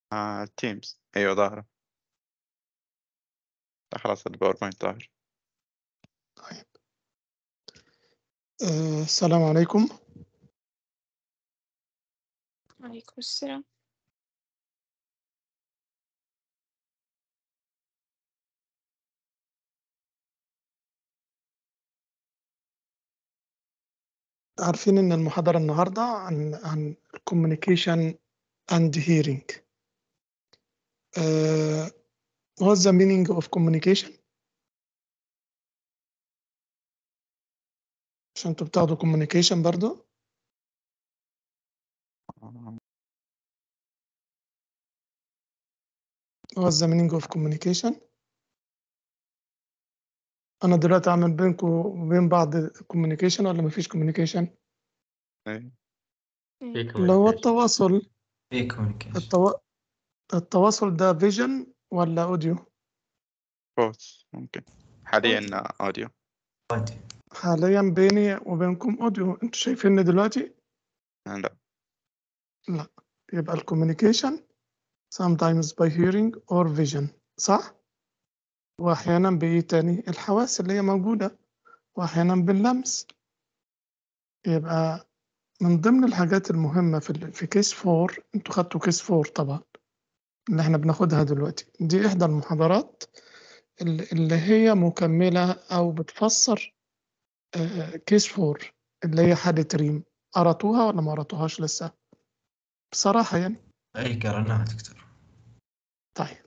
آه تيمز ايوه ظاهرة لا خلاص الباوربوينت ظاهر طيب آه السلام عليكم عليكم السلام عارفين إن المحاضرة النهاردة عن عن communication and hearing. Uh, what's the meaning of communication؟ عشان انتوا بتاخدوا communication برضو آه، what's the meaning of communication؟ أنا دلوقتي أعمل بينكم وبين بعض communication ولا مفيش communication؟ أيوة. إيه. اللي هو التواصل في كوميونيكيشن التوا... التواصل ده فيجن ولا أوديو؟ بوث ممكن حاليا اوديو حاليا بيني وبينكم أوديو أنتوا شايفيني دلوقتي؟ آه، لا لا يبقى الكوميونيكيشن sometimes by hearing or vision صح؟ وأحيانا بإيه تاني؟ الحواس اللي هي موجودة وأحيانا باللمس يبقى من ضمن الحاجات المهمة في ال- في كيس فور انتوا خدتوا كيس فور طبعا اللي احنا بناخدها دلوقتي دي إحدى المحاضرات اللي اللي هي مكملة أو بتفسر آه، كيس فور اللي هي حالة ريم قرأتوها ولا ما قرأتوهاش لسه؟ بصراحة يعني اي قرناها دكتور طيب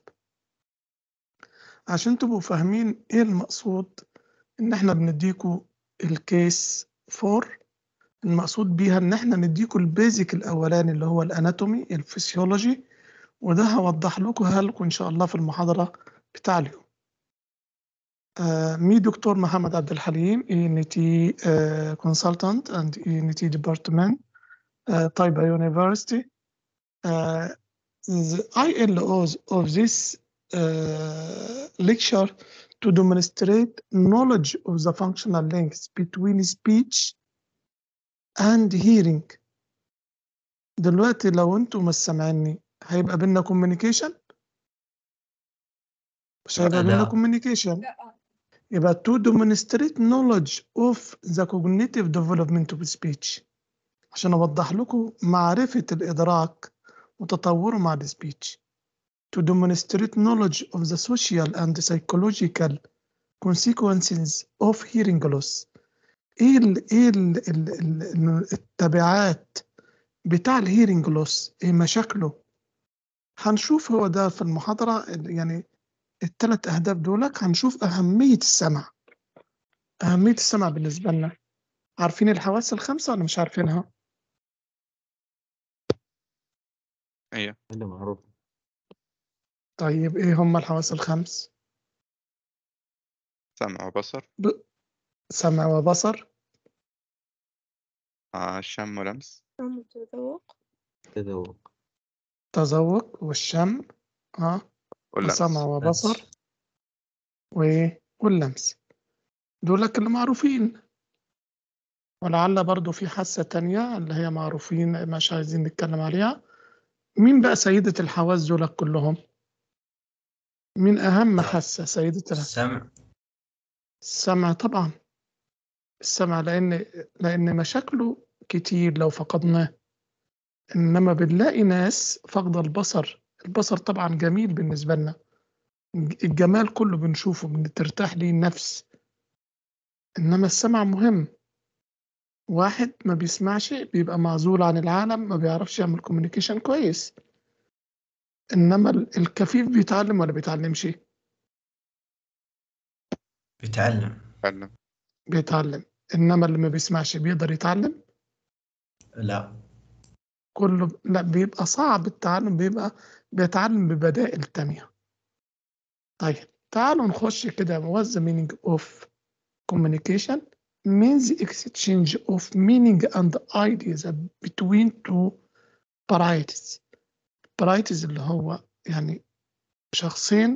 عشان تبقوا فاهمين ايه المقصود ان احنا بنديكوا الكيس فور المقصود بيها ان احنا نديكوا البيزك الاولاني اللي هو الاناتومي الفسيولوجي وده هوضح لكم لكم ان شاء الله في المحاضرة بتاع اليوم آه مي دكتور محمد عبد الحليم اي ان تي كونسلتانت اند اي ان تي ديبارتمنت طيبة يونيفرسيتي the ILOs of this uh, lecture to demonstrate knowledge of the functional links between speech and hearing. دلوقتي لو انتوا مش سامعيني هيبقى بينا communication؟ مش هيبقى بينا لا. communication يبقى to demonstrate knowledge of the cognitive development of speech عشان أوضح لكم معرفة الإدراك وتطوره مع السبيتش to demonstrate knowledge of the social and psychological consequences of hearing loss ايه ال ايه ال ال ال التبعات بتاع الهيرنج لوس ايه مشاكله هنشوف هو ده في المحاضرة ال- يعني الثلاث أهداف دولك هنشوف أهمية السمع أهمية السمع بالنسبة لنا عارفين الحواس الخمسة ولا مش عارفينها؟ ايوه هذا معروف طيب إيه هم الحواس الخمس؟ سمع وبصر سمع وبصر آه شم ولمس أم تذوق تذوق تذوق والشم اه واللمس وسمع وبصر و- واللمس دولك اللي معروفين ولعل برضو في حاسة تانية اللي هي معروفين مش عايزين نتكلم عليها مين بقى سيدة الحواس دولك كلهم مين أهم حاسة سيدة الحواس السمع السمع طبعا السمع لأن لأن مشاكله كتير لو فقدناه إنما بنلاقي ناس فاقدة البصر البصر طبعا جميل بالنسبة لنا الجمال كله بنشوفه بنترتاح ليه النفس إنما السمع مهم واحد ما بيسمعش بيبقى معزول عن العالم ما بيعرفش يعمل كوميونيكيشن كويس إنما ال- الكفيف بيتعلم ولا بيتعلمش بيتعلم تعلم بيتعلم إنما اللي ما بيسمعش بيقدر يتعلم لا كله لا بيبقى صعب التعلم بيبقى بيتعلم ببدائل تانية طيب تعالوا نخش كده what's the meaning of communication means exchange of meaning and ideas between two parties parties اللي هو يعني شخصين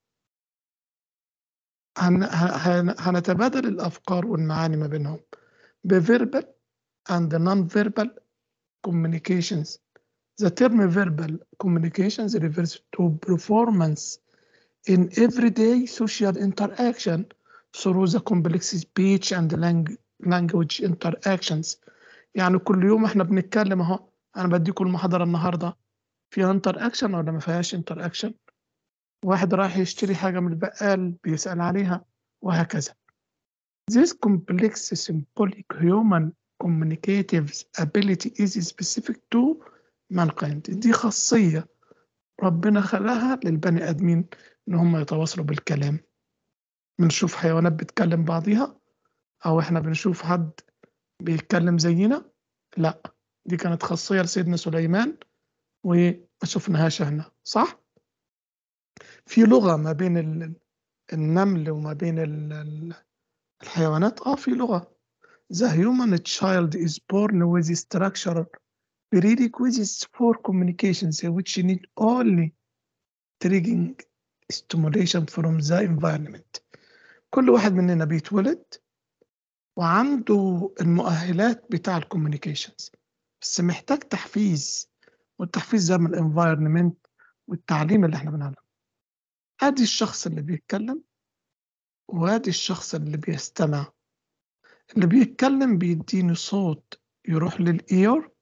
هن هن هنتبادل الأفكار والمعاني ما بينهم بverbal and non-verbal communications The term verbal communications refers to performance in everyday social interaction through the complex speech and lang- language interactions يعني كل يوم احنا بنتكلم اهو انا بديكم المحاضرة النهاردة فيها انتر اكشن ولا ما فيهاش انتر اكشن واحد رايح يشتري حاجة من البقال بيسأل عليها وهكذا This complex symbolic human communicative ability is specific to mankind دي خاصية ربنا خلقها للبني آدمين إن هم يتواصلوا بالكلام بنشوف حيوانات بتكلم بعضيها أو إحنا بنشوف حد بيتكلم زينا لا دي كانت خاصية لسيدنا سليمان وما شفناهاش هنا صح؟ في لغة ما بين ال- النمل وما بين ال- ال- الحيوانات اه في لغة The human child is born with structure prerequisites for communications which need only triggering stimulation from the environment كل واحد مننا بيتولد وعنده المؤهلات بتاع الكوميونيكيشنز بس محتاج تحفيز والتحفيز ده من الانفايرمنت والتعليم اللي احنا بنعلمه ادي الشخص اللي بيتكلم وادي الشخص اللي بيستمع اللي بيتكلم بيديني صوت يروح للاير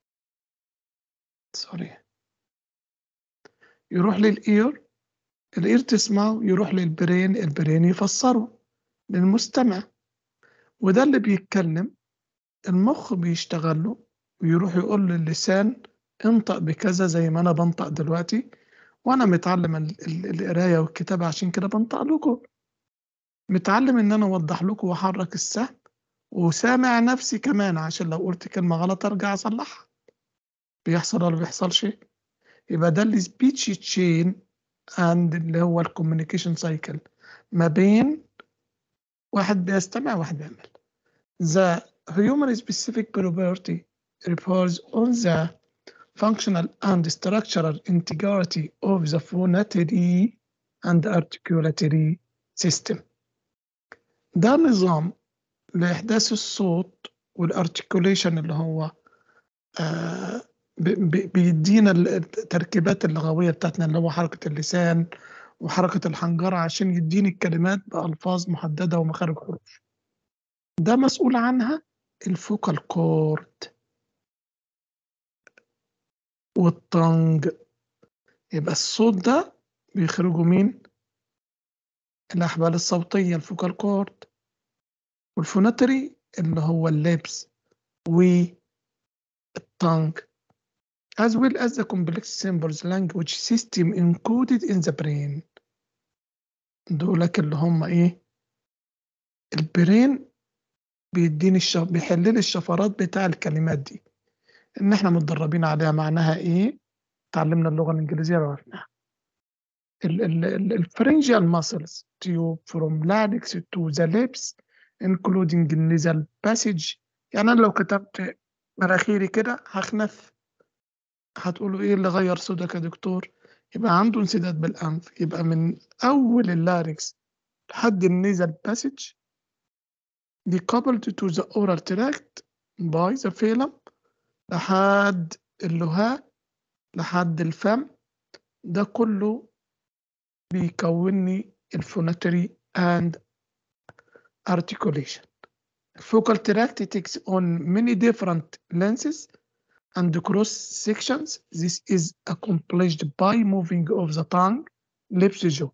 سوري يروح للاير الاير تسمعه يروح للبرين البرين يفسره للمستمع وده اللي بيتكلم المخ بيشتغل له ويروح يقول للسان انطق بكذا زي ما انا بنطق دلوقتي وانا متعلم ال- ال- القرايه والكتابه عشان كده بنطق لكم متعلم ان انا اوضح لكم واحرك السهم وسامع نفسي كمان عشان لو قلت كلمه غلط ارجع اصلحها بيحصل ولا بيحصلش يبقى ده السبيتش تشين اند اللي هو الكوميونيكيشن سايكل ما بين واحد بيستمع وواحد بيعمل The human specific property refers on the functional and structural integrity of the phonatory and articulatory system. ده نظام لإحداث الصوت والارتكوليشن اللي هو آه ب- ب- بيدينا ال- التركيبات اللغوية بتاعتنا اللي هو حركة اللسان وحركة الحنجرة عشان يديني الكلمات بألفاظ محددة ومخارج حروف ده مسؤول عنها الفوكال كورد والطنج يبقى الصوت ده بيخرجه مين الأحبال الصوتية الفوكال كورد والفوناتري اللي هو اللبس والطنج as well as the complex symbols language system encoded in the brain دولك اللي هم ايه البرين بيديني الشف... بيحل لي الشفرات بتاع الكلمات دي ان احنا متدربين عليها معناها ايه تعلمنا اللغه الانجليزيه وعرفناها الفرنجيال muscles tube from larynx to the lips including nasal passage يعني انا لو كتبت مناخيري كده هخنف هتقولوا ايه اللي غير صوتك يا دكتور يبقى عنده انسداد بالانف يبقى من اول اللاركس لحد النيزل باسج دي coupled to the oral tract by the phylum لحد اللهاء لحد الفم ده كله بيكونني الفوناتري and articulation focal tract takes on many different lenses and cross sections. This is accomplished by moving of the tongue, lips, jaw.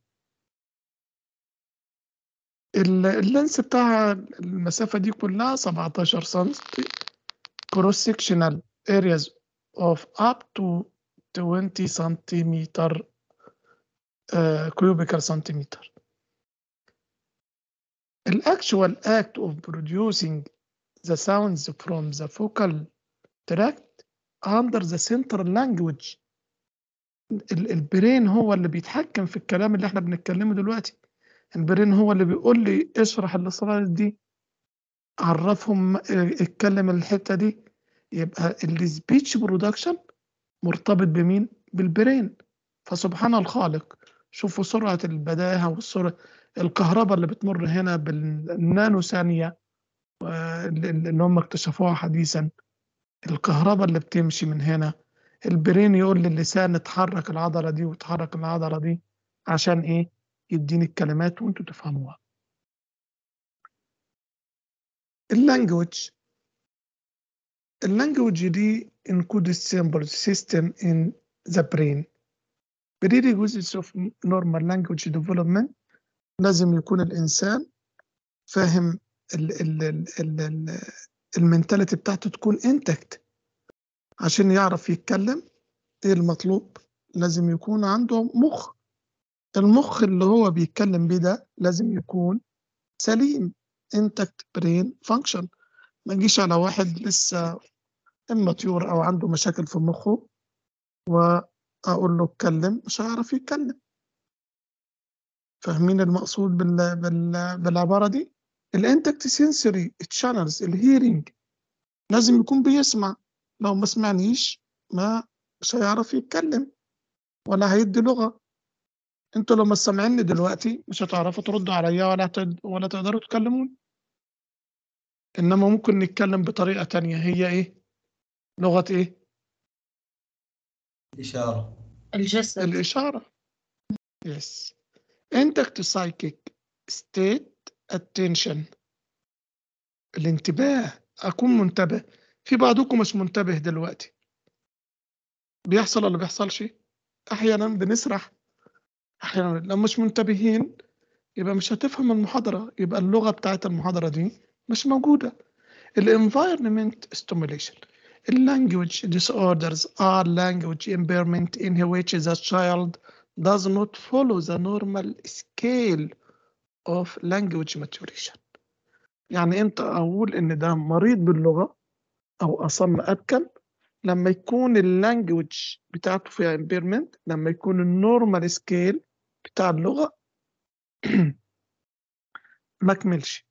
ال- اللينس بتاع المسافة دي كلها 17 سم cross sectional areas of up to 20 سنتيمتر uh, cubical centimeter. The actual act of producing the sounds from the focal tract under the central language ال- البرين هو اللي بيتحكم في الكلام اللي احنا بنتكلمه دلوقتي البرين هو اللي بيقول لي اشرح الاسرار دي عرفهم اه، اتكلم الحته دي يبقى السبيتش برودكشن مرتبط بمين بالبرين فسبحان الخالق شوفوا سرعه البداهه والسرعه الكهرباء اللي بتمر هنا بالنانو ثانيه اه، اللي اللي هم اكتشفوها حديثا الكهرباء اللي بتمشي من هنا البرين يقول للسان اتحرك العضلة دي وتحرك العضلة دي عشان ايه يديني الكلمات وانتوا تفهموها اللانجوج اللانجوج دي encoded symbol system in the brain prerequisites of normal language development لازم يكون الإنسان فاهم ال ال ال ال ال المنتاليتي بتاعته تكون انتكت عشان يعرف يتكلم ايه المطلوب لازم يكون عنده مخ المخ اللي هو بيتكلم بيه ده لازم يكون سليم انتكت برين فانكشن ما نجيش على واحد لسه اماتيور او عنده مشاكل في مخه واقول له اتكلم مش هيعرف يتكلم فاهمين المقصود بال... بال... بالعباره دي الانتكت سنسوري تشانلز الهيرنج لازم يكون بيسمع لو ما سمعنيش ما مش هيعرف يتكلم ولا هيدي لغه انتوا لما سامعيني دلوقتي مش هتعرفوا تردوا عليا ولا هتد... ولا تقدروا تكلموني انما ممكن نتكلم بطريقه تانية هي ايه لغه ايه إشارة الجسد الاشاره يس انتكت سايكيك ستيت اتنشن الانتباه اكون منتبه في بعضكم مش منتبه دلوقتي بيحصل ولا بيحصلش احيانا بنسرح احيانا لو مش منتبهين يبقى مش هتفهم المحاضرة يبقى اللغة بتاعت المحاضرة دي مش موجودة الانفايرمنت stimulation language disorders are language impairment in which the child does not follow the normal scale of language maturation يعني امتى اقول ان ده مريض باللغة او اصم ابكم لما يكون اللانجوج بتاعته فيها impairment لما يكون النورمال سكيل بتاع اللغة ما كملش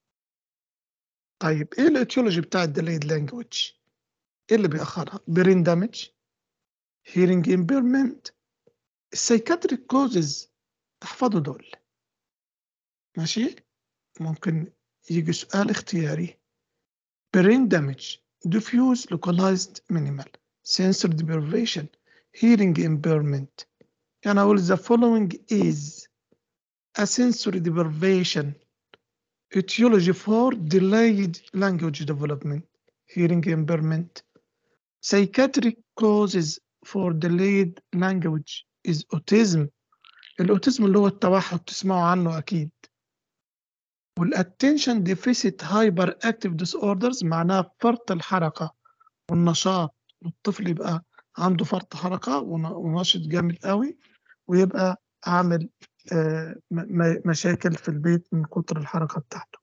طيب ايه الاتيولوجي بتاع الديليد لانجوج ايه اللي بيأخرها برين دامج هيرنج امبيرمنت السايكاتريك كوزز تحفظوا دول ماشي ممكن يجي سؤال اختياري brain damage diffuse localized minimal sensory deprivation hearing impairment يعني أقول the following is a sensory deprivation etiology for delayed language development hearing impairment psychiatric causes for delayed language is autism الاوتيزم اللي هو التوحد تسمعوا عنه اكيد والاتنشن ديفيسيت هايبر اكتيف ديس اوردرز معناها فرط الحركه والنشاط الطفل يبقى عنده فرط حركه ون- ونشط جامد قوي ويبقى عامل آه، م- م- مشاكل في البيت من كتر الحركه بتاعته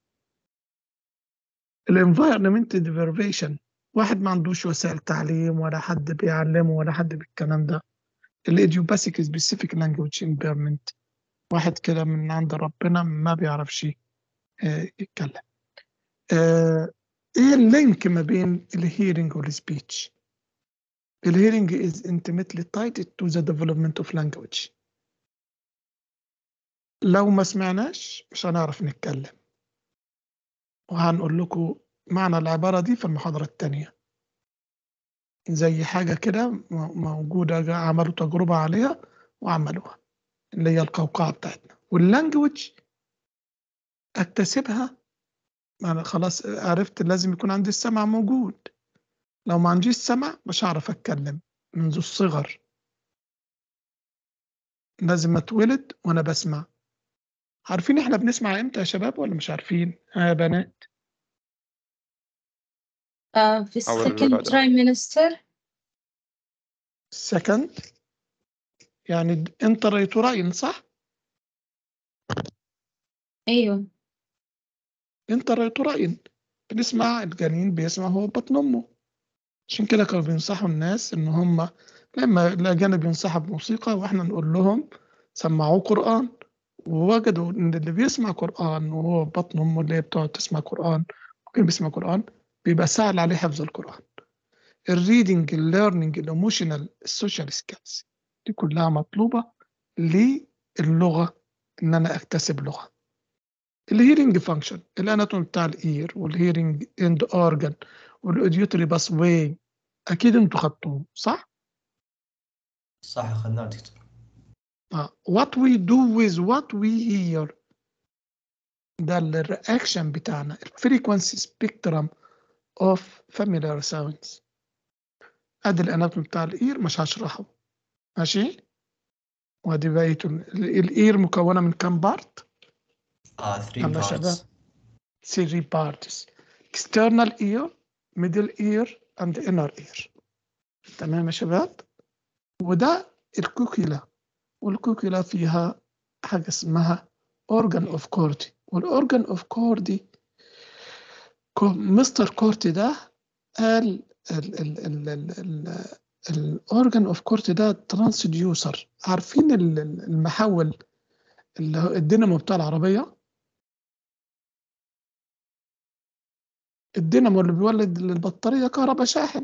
الانفايرمنت ديفيرفيشن واحد ما عندوش وسائل تعليم ولا حد بيعلمه ولا حد بالكلام ده الايديوباثيك سبيسيفيك لانجوج امبيرمنت واحد كده من عند ربنا ما بيعرفش آه، يتكلم آه، ايه اللينك ما بين الهيرنج والسبيتش الهيرنج is intimately tied to the development of language لو ما سمعناش مش هنعرف نتكلم وهنقول لكم معنى العبارة دي في المحاضرة التانية زي حاجة كده م- موجودة جا- عملوا تجربة عليها وعملوها اللي هي القوقعة بتاعتنا واللانجوج اكتسبها ما أنا خلاص عرفت لازم يكون عندي السمع موجود لو ما عنديش سمع مش هعرف اتكلم منذ الصغر لازم اتولد وانا بسمع عارفين احنا بنسمع امتى يا شباب ولا مش عارفين ها يا بنات آه في أول السكند الولادة. برايم مينستر سكند يعني انتريتوراين صح ايوه انتريتوراين بنسمع الجنين بيسمع هو بطن امه عشان كده كانوا بينصحوا الناس ان هم لما الاجانب ينصحوا بموسيقى واحنا نقول لهم سمعوه قران ووجدوا ان اللي بيسمع قران وهو بطن امه اللي هي بتقعد تسمع قران ممكن بيسمع قران بيبقى سهل عليه حفظ القران الريدنج الليرنينج الايموشنال السوشيال سكيلز دي كلها مطلوبه للغه ان انا اكتسب لغه الهيرنج فانكشن الاناتومي بتاع الاير والهيرنج اند اورجان والاوديوتري باس واي اكيد انتوا خدتوه صح صح اخذناه دكتور آه. what we do with what we hear ده الرياكشن بتاعنا الفريكونسي سبيكترم اوف familiar sounds ادي الاناتومي بتاع الاير مش هشرحه ماشي وادي بقية ال- الاير مكونة من كام بارت؟ اه 3 يلا يا شباب. بارتس 3 parts external ear middle ear and inner ear تمام يا شباب وده الكوكيلا والكوكيلا فيها حاجة اسمها organ of Corti والorgan of Corti كو- مستر كورتي ده قال ال ال ال ال ال الاورجن اوف كورتي ده ترانسديوسر عارفين ال- ال- المحول اللي هو الدينامو بتاع العربية الدينامو اللي بيولد للبطارية كهرباء شاحن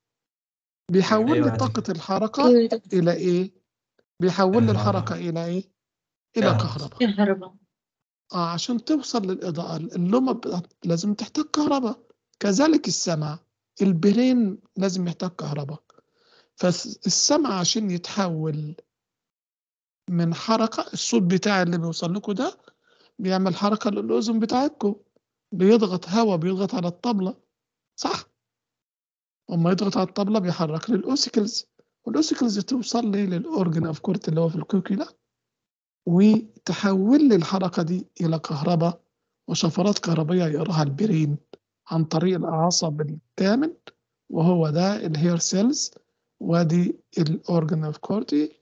بيحول أيوة لي عادي. طاقة الحركة أيوة يا دكتور. إلى إيه؟ بيحول لي كهرباء. الحركة إلى إيه؟ إلى كهرباء. كهرباء كهرباء آه عشان توصل للإضاءة اللمبة بتاعت- لازم تحتاج كهرباء كذلك السمع البرين لازم يحتاج كهرباء فالسمع عشان يتحول من حركة الصوت بتاعي اللي بيوصل لكم ده بيعمل حركة للأذن بتاعتكم بيضغط هواء بيضغط على الطبلة صح وما يضغط على الطبلة بيحرك للأوسيكلز والأوسيكلز توصل لي للأورجن أوف كورت اللي هو في الكوكيلا وتحول لي الحركة دي إلى كهرباء وشفرات كهربية يقراها البرين عن طريق الأعصاب الثامن وهو ده الهير سيلز وادي الأورجن أوف كورتي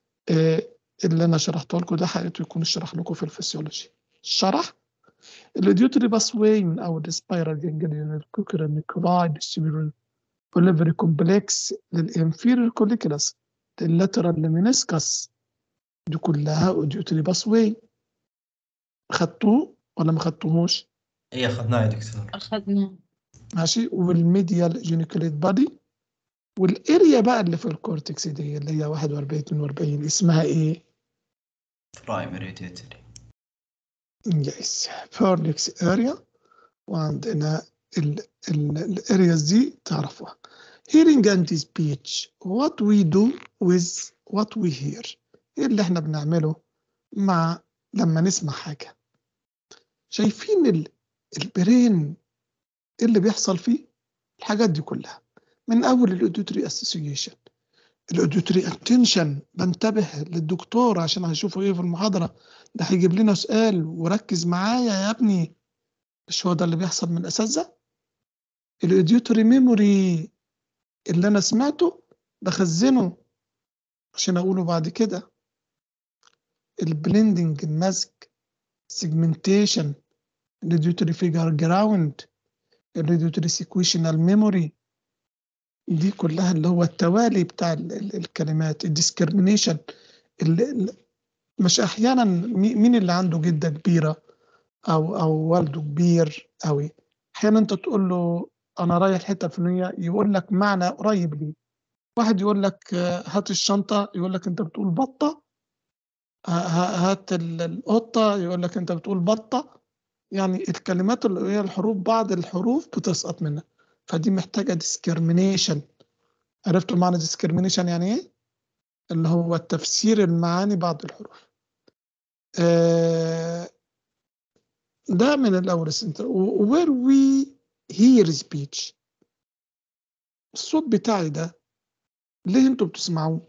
اللي أنا شرحته لكم ده حقيقته يكون اشرح لكم في الفسيولوجي شرح الاديوتري باس واي من أول السبايرال جانجليون الكوكرا النيكولاي ديستريبيوتر بوليفري كومبلكس للانفيريور كوليكولاس لللاترال لمينسكس دي كلها اوديوتري باس واي خدتوه ولا ما خدتوهوش اي اخذناه يا دكتور أخذنا ماشي والميديال جينيكوليت بادي والاريا بقى اللي في الكورتكس دي اللي هي 41 42 اسمها ايه؟ برايمري ديوتري يس فورنكس اريا وعندنا الارياز دي تعرفوها hearing and speech what we do with what we hear ايه اللي احنا بنعمله مع لما نسمع حاجة شايفين ال- البرين ايه اللي بيحصل فيه الحاجات دي كلها من اول الاوديتري اسوسيشن الاوديتري اتنشن بنتبه للدكتور عشان هيشوفوا ايه في المحاضرة ده هيجيب لنا سؤال وركز معايا يا ابني مش هو ده اللي بيحصل من الاساتذة الاوديتري ميموري اللي انا سمعته بخزنه عشان اقوله بعد كده البلندنج المزج سيجمنتيشن الريديوتري فيجر جراوند الريديوتري سيكويشنال ميموري دي كلها اللي هو التوالي بتاع ال- ال- الكلمات الديسكريميشن مش احيانا مي- مين اللي عنده جده كبيره او او والده كبير قوي احيانا انت تقول له انا رايح الحته الفلانيه يقول لك معنى قريب ليه واحد يقول لك آه، هات الشنطه يقول لك انت بتقول بطه ه- ه- هات ال- القطه يقول لك انت بتقول بطه يعني الكلمات اللي هي الحروف بعض الحروف بتسقط منها فدي محتاجه ديسكريميشن عرفتوا معنى ديسكريميشن يعني ايه اللي هو تفسير المعاني بعض الحروف آه، ده من الاول سنتر where we hear speech الصوت بتاعي ده ليه انتوا بتسمعوه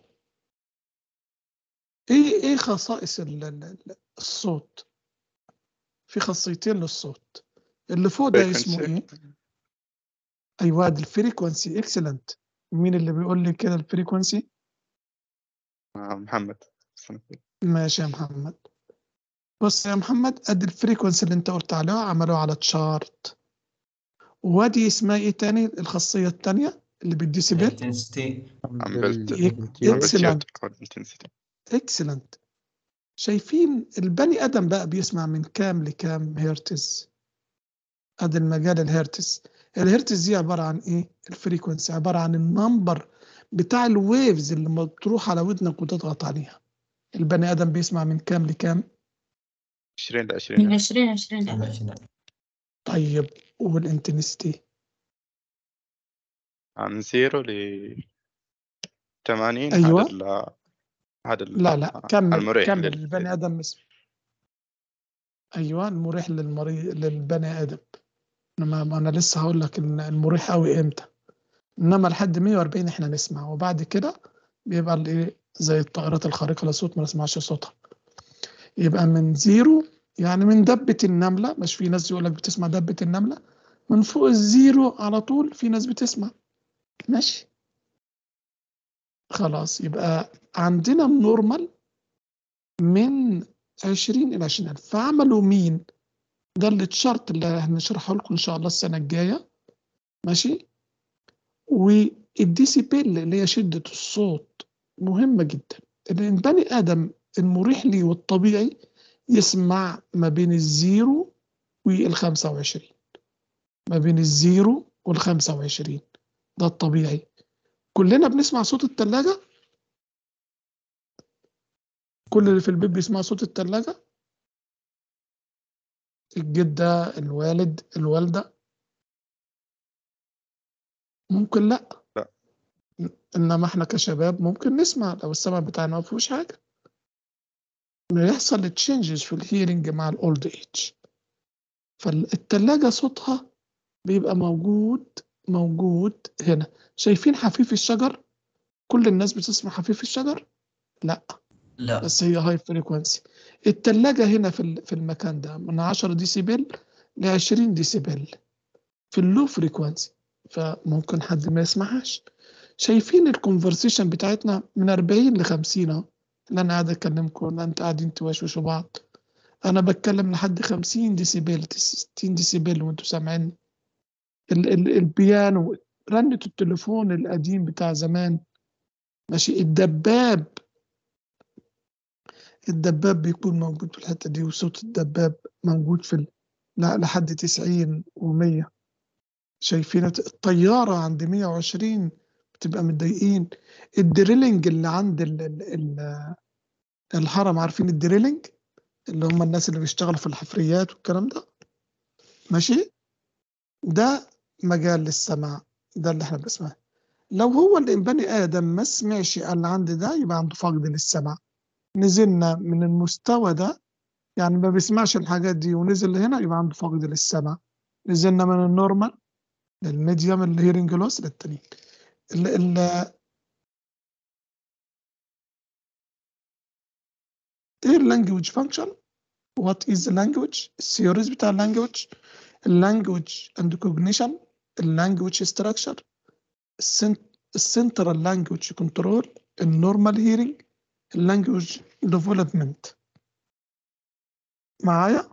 ايه ايه خصائص ال- ال- ال- الصوت في خاصيتين للصوت اللي فوق ده اسمه ايه ايوه ده الفريكونسي اكسلنت مين اللي بيقول لي كده الفريكونسي آه، محمد ماشي يا محمد بص يا محمد ادي الفريكونسي اللي انت قلت عليها عملوه على تشارت وادي اسمها ايه تاني الخاصية التانية اللي بالديسيبل انتنسيتي اكسلنت intensity اكسلنت شايفين البني ادم بقى بيسمع من كام لكام هرتز ادي المجال الهرتز الهرتز دي عبارة عن ايه الفريكونسي عبارة عن النمبر بتاع الويفز اللي لما بتروح على ودنك وتضغط عليها البني ادم بيسمع من كام لكام 20 ل من 20 عشرين عشرين طيب والانتنستي عن 0 ل 80 أيوة. هذا ال- هذا ال- لا لا آه، كمل المريح كمل لل- البني ادم اسمه ايوه المريح للمريض للبني ادم انما ما انا لسه هقول لك إن المريح قوي امتى انما لحد 140 احنا نسمع وبعد كده بيبقى الايه زي الطائرات الخارقه للصوت ما نسمعش صوتها يبقى من زيرو يعني من دبة النملة مش في ناس يقول لك بتسمع دبة النملة من فوق الزيرو على طول في ناس بتسمع ماشي خلاص يبقى عندنا النورمال من 20 إلى 20 ألف فعملوا مين ده اللي الشرط اللي هنشرحه لكم إن شاء الله السنة الجاية ماشي والديسيبل اللي هي شدة الصوت مهمة جدا لأن بني آدم المريح لي والطبيعي يسمع ما بين الزيرو والخمسة وعشرين ما بين الزيرو والخمسة وعشرين ده الطبيعي كلنا بنسمع صوت التلاجة كل اللي في البيت بيسمع صوت التلاجة الجدة الوالد الوالدة ممكن لا لا. انما احنا كشباب ممكن نسمع لو السمع بتاعنا ما فيهوش حاجة بيحصل تشينجز في الهيرنج مع الاولد ايج فالتلاجة صوتها بيبقى موجود موجود هنا شايفين حفيف الشجر كل الناس بتسمع حفيف الشجر لا لا بس هي هاي فريكوانسي التلاجة هنا في ال- في المكان ده من 10 ديسيبل ل 20 ديسيبل في اللو فريكوانسي فممكن حد ما يسمعهاش شايفين الكونفرسيشن بتاعتنا من 40 ل 50 اهو اللي انا قاعد اكلمكم ولا انت قاعدين توشوشوا بعض انا بتكلم لحد 50 ديسيبل 60 ديسيبل وانتوا سامعيني ال ال البيانو رنة التليفون القديم بتاع زمان ماشي الدباب الدباب بيكون موجود في الحتة دي وصوت الدباب موجود في ال... لا لحد 90 و100 شايفين الطيارة عند 120 بتبقى متضايقين الدريلينج اللي عند ال... ال... ال... الهرم عارفين الدريلينج اللي هم الناس اللي بيشتغلوا في الحفريات والكلام ده ماشي ده مجال للسماع ده اللي احنا بنسمعه لو هو اللي بني ادم ما سمعش اللي عند ده يبقى عنده فقد للسمع نزلنا من المستوى ده يعني ما بيسمعش الحاجات دي ونزل لهنا يبقى عنده فقد للسمع نزلنا من النورمال للميديوم الهيرنج لوس للتانيين ال ال ايه اللانجوج فانكشن وات از لانجوج الثيوريز بتاع اللانجوج اللانجوج اند كوجنيشن اللانجوج ستراكشر السنترال لانجوج كنترول النورمال هيرنج اللانجوج ديفلوبمنت معايا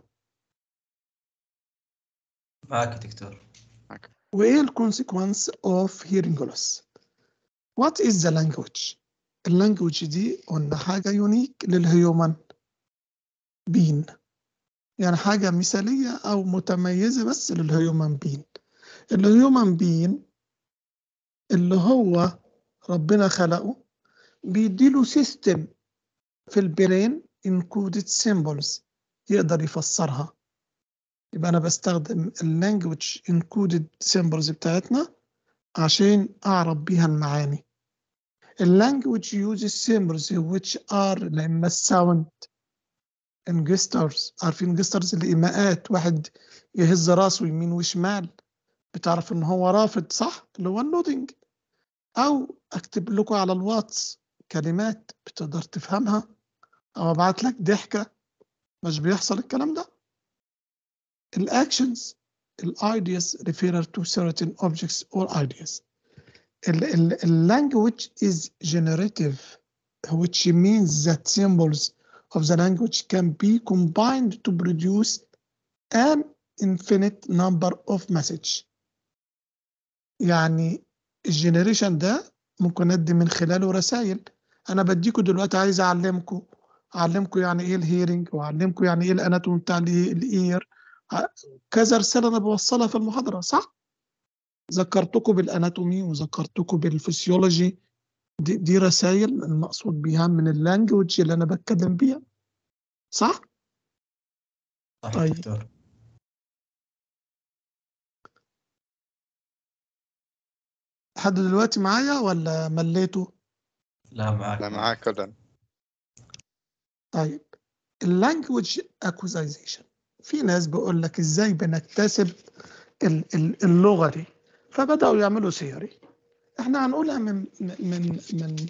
معك يا دكتور وايه الكونسيكونس اوف هيرنج لوس وات از ذا لانجوج اللانجوج دي قلنا حاجه يونيك للهيومن بين يعني حاجه مثاليه او متميزه بس للهيومن بين الهيومن بين اللي هو ربنا خلقه بيديله سيستم في البرين انكودد سيمبلز يقدر يفسرها يبقى انا بستخدم اللانجوج انكودد سيمبلز بتاعتنا عشان اعرف بيها المعاني اللانجوج uses symbols which are لما الساوند انجسترز عارفين انجسترز الايماءات واحد يهز راسه يمين وشمال بتعرف ان هو رافض صح اللي هو النودنج او اكتب لكم على الواتس كلمات بتقدر تفهمها او ابعت لك ضحكه مش بيحصل الكلام ده الاكشنز الايدياز refer to certain objects or ideas language is generative which means that symbols of the language can be combined to produce an infinite number of message يعني الجنريشن ده ممكن ادي من خلاله رسائل انا بديكوا دلوقتي عايز اعلمكم اعلمكم يعني ايه الهيرنج واعلمكم يعني ايه الاناتومي بتاع الاير كذا رساله انا بوصلها في المحاضره صح ذكرتكم بالاناتومي وذكرتكم بالفسيولوجي دي, دي رسائل المقصود بيها من اللانجوج اللي انا بتكلم بيها صح صح طيب. يا دكتور لحد دلوقتي معايا ولا مليته لا معك لا معاك ابدا طيب اللانجوج acquisition في ناس بيقول لك ازاي بنكتسب ال- ال- اللغة دي فبدأوا يعملوا ثيوري احنا هنقولها من من من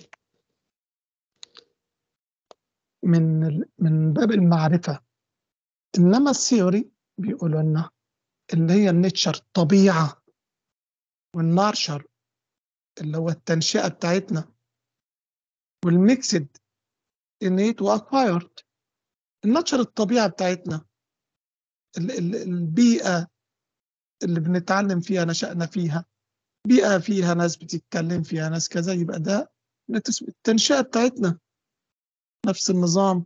من ال- من باب المعرفة انما الثيوري بيقولوا لنا اللي هي النيتشر طبيعة والنارشر اللي هو التنشئة بتاعتنا والميكسد innate واكوايرد الناتشر الطبيعة بتاعتنا ال- ال- البيئة اللي بنتعلم فيها نشأنا فيها بيئة فيها ناس بتتكلم فيها ناس كذا يبقى ده نتس- التنشئة بتاعتنا نفس النظام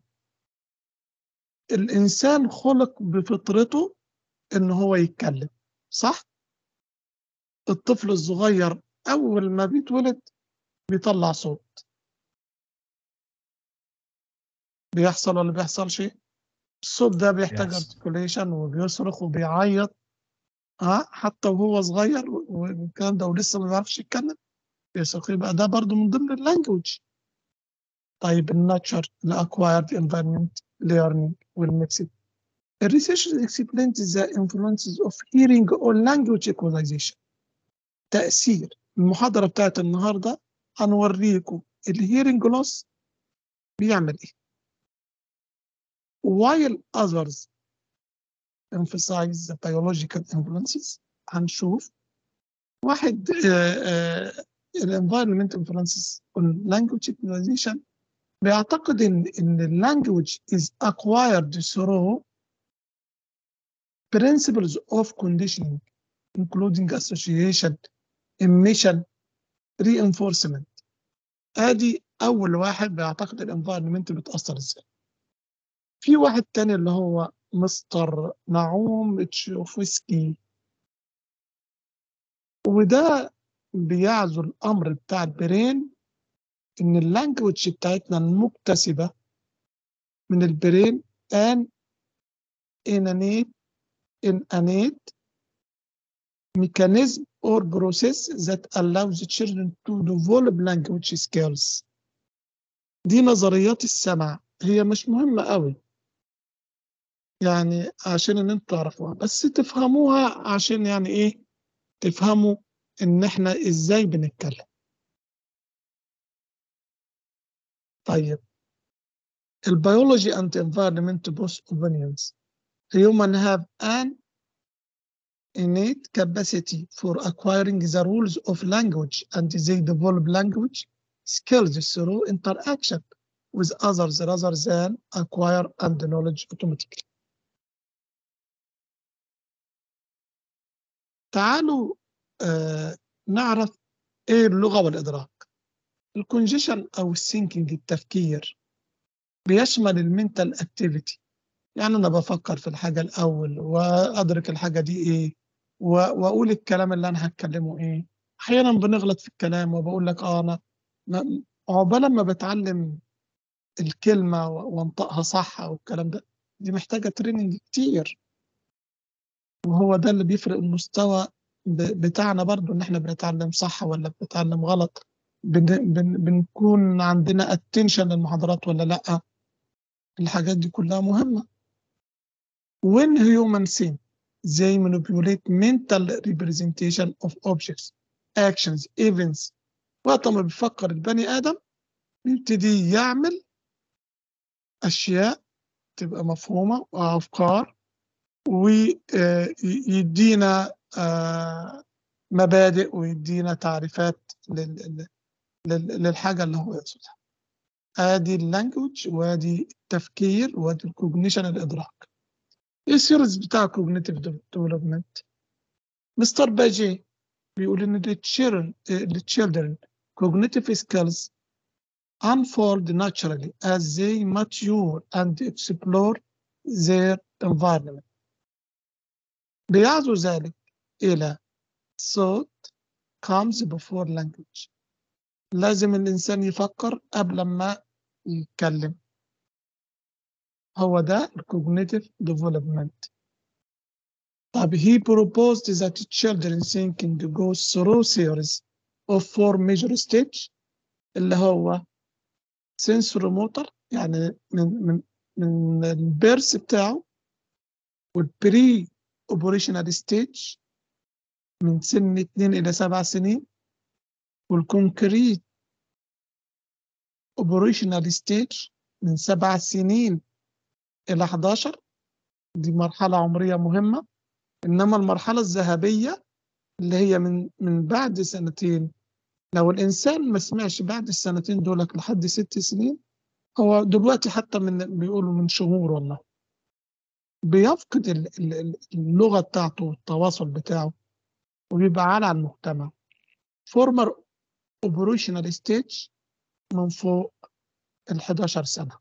الإنسان خلق بفطرته إن هو يتكلم صح؟ الطفل الصغير أول ما بيتولد بيطلع صوت بيحصل ولا بيحصلش؟ الصوت ده بيحتاج بيحصل. articulation وبيصرخ وبيعيط ها حتى وهو صغير و- والكلام ده ولسه ما بيعرفش يتكلم بيصرخ يبقى ده برضو من ضمن اللانجوج طيب الناتشر الاكوايرد انفايرمنت ليرنينج والميكسد الريسيرش explains the influences of hearing on language equalization تأثير المحاضرة بتاعت النهاردة هنوريكم الهيرنج لوس بيعمل ايه while others emphasize the biological influences هنشوف واحد الانفايرمنت influences on language equalization بيعتقد ان ان اللانجوج is acquired through principles of conditioning including association emission reinforcement ادي اول واحد بيعتقد الانفايرمنت بتاثر ازاي في واحد تاني اللي هو مستر نعوم تشوفسكي وده بيعزو الامر بتاع البرين ان اللانجوج بتاعتنا المكتسبه من البرين ان innate innate mechanism or process that allows the children to develop language skills دي نظريات السمع هي مش مهمة قوي يعني عشان ان انتوا تعرفوها بس تفهموها عشان يعني ايه تفهموا ان احنا ازاي بنتكلم طيب البيولوجي and environment both opinions human have an innate capacity for acquiring the rules of language and they develop language skills through interaction with others rather than acquire and knowledge automatically. تعالوا آه نعرف ايه اللغة والإدراك. الكونجيشن أو الثينكينج التفكير بيشمل المنتال اكتيفيتي يعني أنا بفكر في الحاجة الأول وأدرك الحاجة دي إيه و- وأقول الكلام اللي أنا هتكلمه إيه. أحيانا بنغلط في الكلام وبقول لك آه أنا ما- عقبال ما بتعلم الكلمة و- وانطقها صح أو الكلام ده دي محتاجة تريننج كتير وهو ده اللي بيفرق المستوى ب- بتاعنا برضو إن إحنا بنتعلم صح ولا بنتعلم غلط بن بن بنكون عندنا اتنشن للمحاضرات ولا لأ الحاجات دي كلها مهمة when human think they manipulate mental representation of objects actions events وقت ما بيفكر البني آدم بيبتدي يعمل أشياء تبقى مفهومة وأفكار ويدينا مبادئ ويدينا تعريفات لل- لل- للحاجة اللي هو يقصدها ادي اللانجوج وادي التفكير وادي الكوجنيشن الادراك ايه السيريز بتاع الكوجنيتيف ديفلوبمنت مستر باجي بيقول ان the children the children cognitive skills unfold naturally as they mature and explore their environment بيعزو ذلك إلى thought comes before language لازم الإنسان يفكر قبل ما يتكلم هو ده cognitive development طب he proposed that children thinking goes through series of four major stage اللي هو سنسوري موتر يعني من من من البيرس بتاعه والبري اوبريشنال ستيج من سن 2 الى 7 سنين والكونكريت اوبريشنال ستيج من 7 سنين الى 11 دي مرحلة عمرية مهمة انما المرحلة الذهبية اللي هي من من بعد سنتين لو الانسان ما سمعش بعد السنتين دولت لحد ست سنين هو دلوقتي حتى من بيقولوا من شهور والله بيفقد ال- ال- ال- اللغة بتاعته والتواصل بتاعه وبيبقى عالي على المجتمع فورمر اوبريشنال ستيج من فوق ال 11 سنة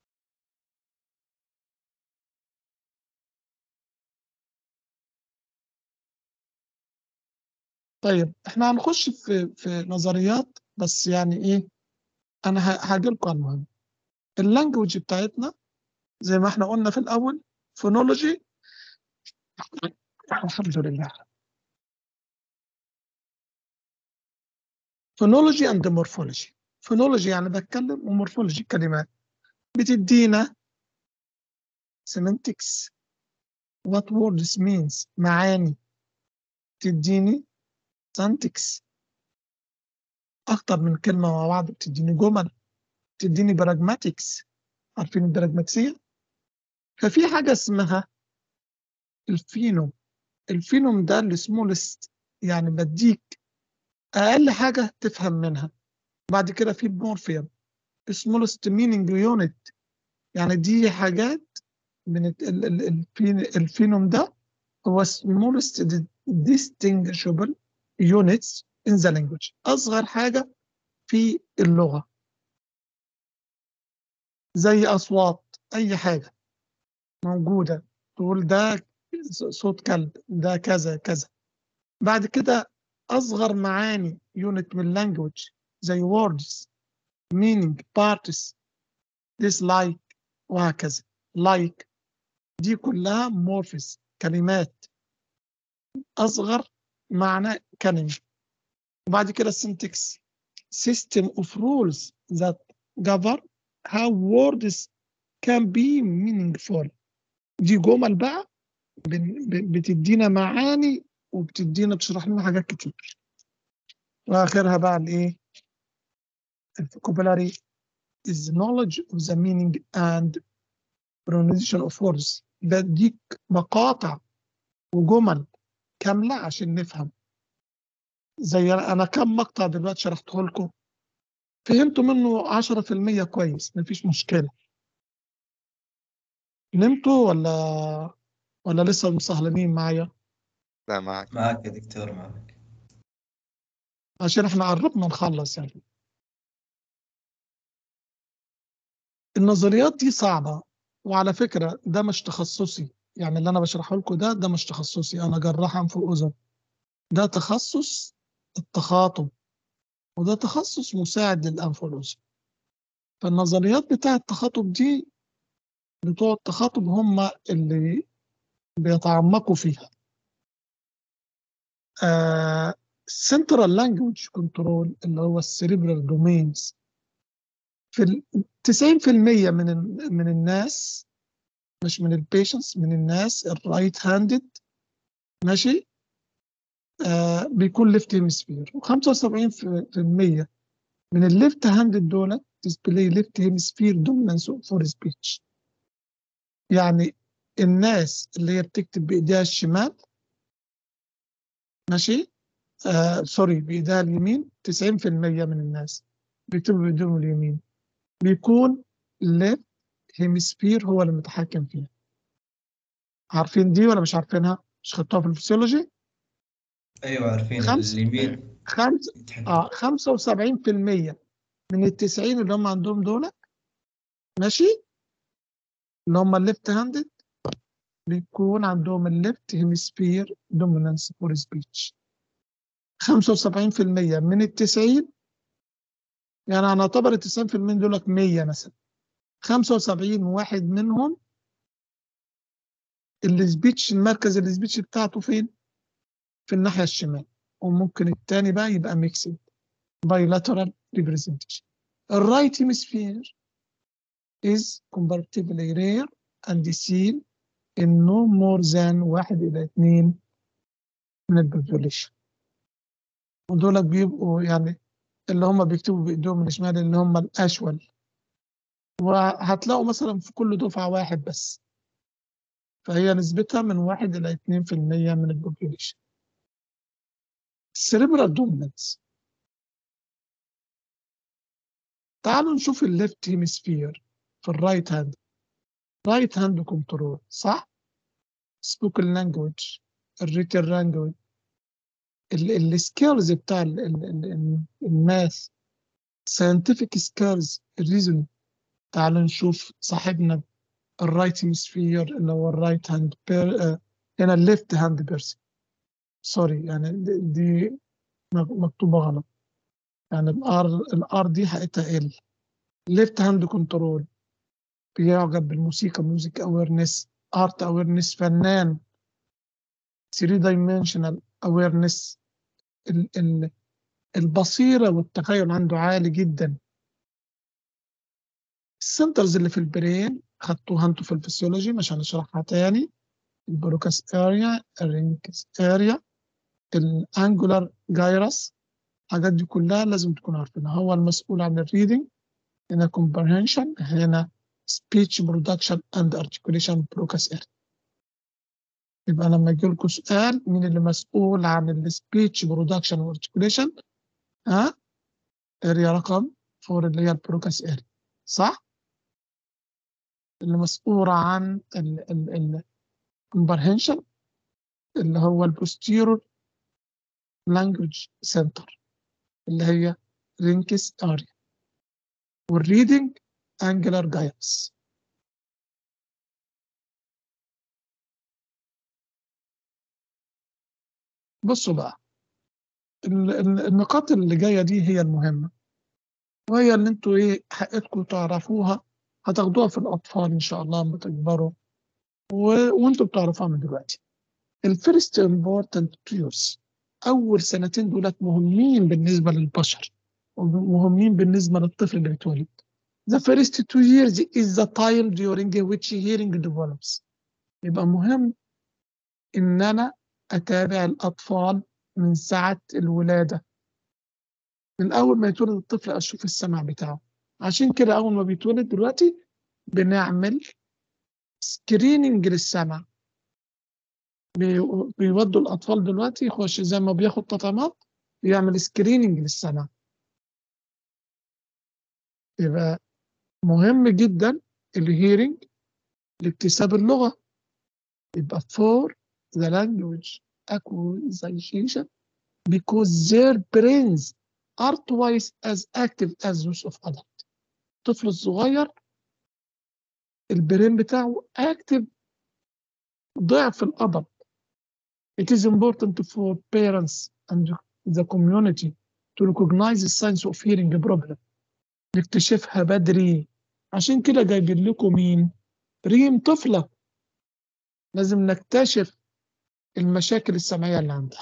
طيب احنا هنخش في في نظريات بس يعني ايه انا هاجي لكم على المهم اللانجوج بتاعتنا زي ما احنا قلنا في الاول فونولوجي الحمد لله فونولوجي اند مورفولوجي فونولوجي يعني بتكلم ومورفولوجي كلمات بتدينا semantics what words means معاني تديني syntax اكتر من كلمة مع بعض بتديني جمل بتديني براجماتكس عارفين البراجماتية ففي حاجة اسمها الفينوم الفينوم ده السمولست يعني بديك اقل حاجة تفهم منها بعد كده في مورفيم smallest meaning unit يعني دي حاجات من ال- ال- ال- الفين- الفينوم ده هو smallest distinguishable units in the language أصغر حاجة في اللغة زي أصوات أي حاجة موجودة تقول ده صوت كلب ده كذا كذا بعد كده أصغر معاني unit من language زي words meaning parts dislike وهكذا like دي كلها morphs كلمات أصغر معنى كلمة وبعد كده syntax system of rules that govern how words can be meaningful دي جمل بقى بن- ب- بتدينا معاني وبتدينا بتشرح لنا حاجات كتير واخرها بقى الايه الفوكابولاري is knowledge of the meaning and pronunciation of words بديك مقاطع وجمل كاملة عشان نفهم زي أنا كم مقطع دلوقتي شرحته لكم فهمتوا منه 10% كويس مفيش مشكلة نمتوا ولا ولا لسه مسهلين معايا لا معك معك يا دكتور معك عشان احنا قربنا نخلص يعني النظريات دي صعبة وعلى فكرة ده مش تخصصي يعني اللي أنا بشرحه لكم ده ده مش تخصصي أنا جراح أنف وأذن ده تخصص التخاطب وده تخصص مساعد للأنف والأذن فالنظريات بتاع التخاطب دي بتوع التخاطب هم اللي بيتعمقوا فيها آه Central Language Control اللي هو السيريبرال دومينز في ال 90% من ال- من الناس مش من البيشنتس من الناس الرايت هاندد ماشي آه بيكون ليفت هيمسفير و75% من الليفت هاندد دول ديسبلاي ليفت هيمسفير دومينانس فور سبيتش يعني الناس اللي هي بتكتب بايديها الشمال ماشي آه سوري بايديها اليمين 90% من الناس بيكتبوا بايديهم اليمين بيكون left هيمسفير هو اللي متحكم فيها عارفين دي ولا مش عارفينها مش خدتوها في الفسيولوجي ايوه عارفين خمسة. اليمين خمس يتحكم اه 75% من ال 90 اللي هم عندهم دول ماشي اللي هم الليفت هاندد بيكون عندهم الليفت هيمسفير دومينانس فور سبيتش 75% من ال 90 يعني هنعتبر ال 90% دول 100 مثلا 75 واحد منهم السبيتش المركز السبيتش بتاعته فين؟ في الناحية الشمال وممكن التاني بقى يبقى ميكسد بايلاترال ريبريزنتيشن الرايت hemisphere is comparatively rare and seen in no more than واحد إلى اتنين من البوبوليشن ودول بيبقوا يعني اللي هم بيكتبوا بإيديهم الشمال اللي هم الأشول وهتلاقوا مثلا في كل دفعة واحد بس فهي نسبتها من واحد إلى اتنين في المية من البوبوليشن السيريبرال دومينانس تعالوا نشوف الليفت هيمسفير في الرايت هاند رايت هاند كنترول صح سبوكن لانجوج الريتن لانجوج السكيلز بتاع الماث ساينتفك سكيلز الريزون تعالوا نشوف صاحبنا الرايت هيمسفير اللي هو الرايت هاند هنا الليفت هاند بيرسون سوري يعني دي, دي مكتوبة غلط يعني الار الار دي حقيقتها ال ليفت هاند كنترول بيعجب بالموسيقى ميوزك اويرنس ارت اويرنس فنان 3 دايمنشنال اويرنس البصيرة والتخيل عنده عالي جدا السنترز اللي في البرين خدتوها انتوا في الفسيولوجي مش هنشرحها تاني البروكاس اريا الرينكس اريا الانجولار جايرس الحاجات دي كلها لازم تكون عارفينها هو المسؤول عن الريدنج هنا comprehension هنا speech production and articulation بروكاس اريا يبقى لما يجي لكم سؤال مين اللي مسؤول عن السبيتش برودكشن وارتكوليشن ها اريا رقم 4 اللي هي البروكاس اريا صح اللي مسؤول عن ال ال ال comprehension اللي هو البوستيرور لانجوج سنتر اللي هي رينكس اريا والريدنج انجلر جايرس بصوا بقى النقاط اللي جايه دي هي المهمه وهي اللي انتوا ايه حقكم تعرفوها هتاخدوها في الاطفال ان شاء الله لما تكبروا و... وانتوا بتعرفوها من دلوقتي الفيرست امبورتنت تريوس اول سنتين دولت مهمين بالنسبه للبشر ومهمين بالنسبه للطفل اللي بيتولد The first two years is the time during which hearing develops. يبقى مهم إن أنا أتابع الأطفال من ساعة الولادة. من أول ما يتولد الطفل أشوف السمع بتاعه. عشان كده أول ما بيتولد دلوقتي بنعمل سكريننج للسمع. بيودوا الأطفال دلوقتي يخش زي ما بياخد تطعيمات بيعمل سكريننج للسمع. يبقى مهم جدا الهيرنج لاكتساب اللغة يبقى for the language acquisition because their brains are twice as active as those of adult الطفل الصغير البرين بتاعه active ضعف الأدب It is important for parents and the community to recognize the signs of hearing problem نكتشفها بدري عشان كده جايبين لكم مين ريم طفلة لازم نكتشف المشاكل السمعية اللي عندها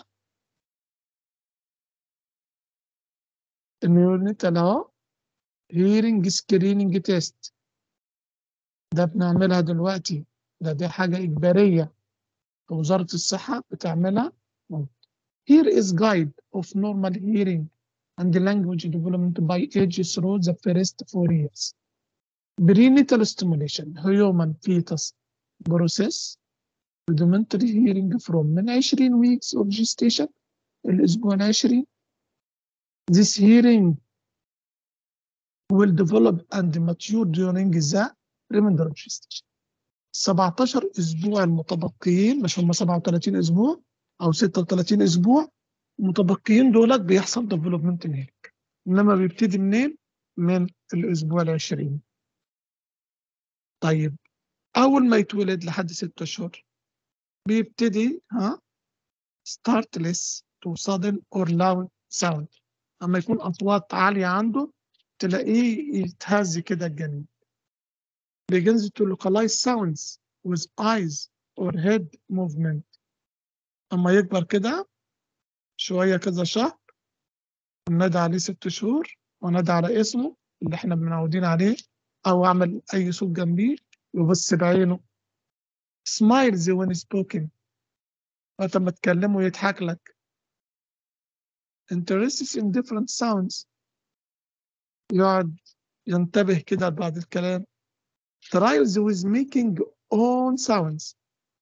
النيورنيتال اهو هيرنج سكريننج تيست ده بنعملها دلوقتي ده دي حاجة إجبارية وزارة الصحة بتعملها Here is guide of normal hearing and language development by age through the first four years. Prenatal stimulation, human fetus process, rudimentary hearing from من 20 weeks of gestation الأسبوع العشرين. This hearing will develop and mature during the remainder of gestation. 17 أسبوع المتبقيين مش هم 37 أسبوع أو 36 أسبوع المتبقيين دولت بيحصل ديفلوبمنت هناك انما بيبتدي منين من الاسبوع العشرين طيب اول ما يتولد لحد ستة اشهر بيبتدي ها startless to sudden or loud sound اما يكون اصوات عالية عنده تلاقيه يتهز كده الجنين begins to localize sounds with eyes or head movement اما يكبر كده شوية كذا شهر ونادى عليه ست شهور ونادى على اسمه اللي احنا متعودين عليه او اعمل اي صوت جنبيه يبص بعينه smiles when spoken وقت ما تكلمه يضحك لك interests in different sounds يقعد ينتبه كده بعد الكلام tries with making own sounds